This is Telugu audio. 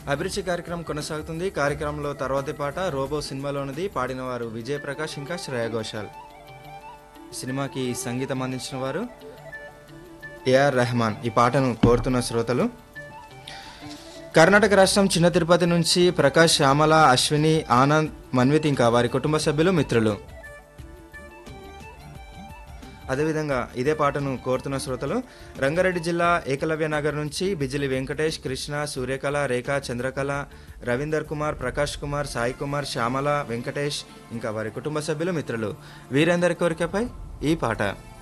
అభిరుచి కార్యక్రమం కొనసాగుతుంది కార్యక్రమంలో తర్వాతి పాట రోబో సినిమాలోనిది పాడినవారు విజయ్ ప్రకాష్ ఇంకా శ్రేయ ఘోషాల్ సినిమాకి సంగీతం అందించిన వారు ఏఆర్ రెహమాన్ ఈ పాటను కోరుతున్న శ్రోతలు కర్ణాటక రాష్ట్రం చిన్న తిరుపతి నుంచి ప్రకాష్ శ్యామల అశ్విని ఆనంద్ మన్విత్ ఇంకా వారి కుటుంబ సభ్యులు మిత్రులు అదేవిధంగా ఇదే పాటను కోరుతున్న శ్రోతలు రంగారెడ్డి జిల్లా ఏకలవ్య నగర్ నుంచి బిజిలి వెంకటేష్ కృష్ణ సూర్యకళ రేఖ చంద్రకళ రవీందర్ కుమార్ ప్రకాష్ కుమార్ సాయి కుమార్ శ్యామల వెంకటేష్ ఇంకా వారి కుటుంబ సభ్యులు మిత్రులు వీరందరి కోరికపై ఈ పాట